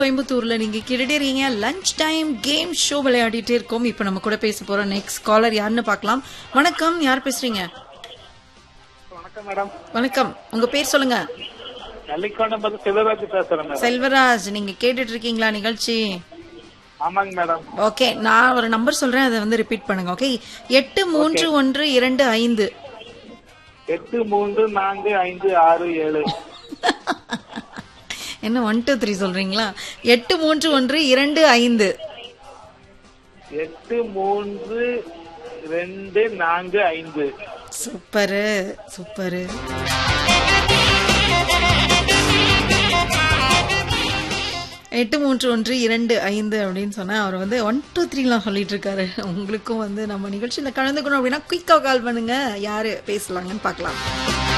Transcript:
கோயம்புத்தூர்ல நீங்க கிரடிறீங்க லஞ்ச் டைம் கேம் ஷோ விளையாடிட்டே இருக்கோம் இப்ப நம்ம கூட பேச போற நெக்ஸ்ட் காலர் யாருன்னு பார்க்கலாம் வணக்கம் யார் பேசுறீங்க வணக்கம் மேடம் வணக்கம் உங்க பேர் சொல்லுங்க நெல்லிக்கோணம் பார்த்து சிவராஜ் பேசுறேன் மேடம் செல்வராஜ் நீங்க கேட்டுட்டு இருக்கீங்களா நிகழ்ச்சி ஆமாங்க மேடம் ஓகே நான் ஒரு நம்பர் சொல்றேன் அதை வந்து ரிப்பீட் பண்ணுங்க ஓகே எட்டு மூன்று ஒன்று இரண்டு ஐந்து எட்டு மூன்று நான்கு ஐந்து ஆறு ஏழு என்ன ஒன் டூ த்ரீ சொல்றீங்களா எட்டு மூன்று ஒன்று இரண்டு ஐந்து எட்டு மூன்று ரெண்டு நான்கு ஐந்து சூப்பரு சூப்பரு எட்டு மூன்று ஒன்று இரண்டு ஐந்து அப்படின்னு சொன்னா அவர் வந்து ஒன் டூ த்ரீலாம் சொல்லிட்டு இருக்காரு உங்களுக்கும் வந்து நம்ம நிகழ்ச்சியில கலந்துக்கணும் அப்படின்னா குயிக்கா கால் பண்ணுங்க யாரு பேசலாங்கன்னு பார்க்கலாம்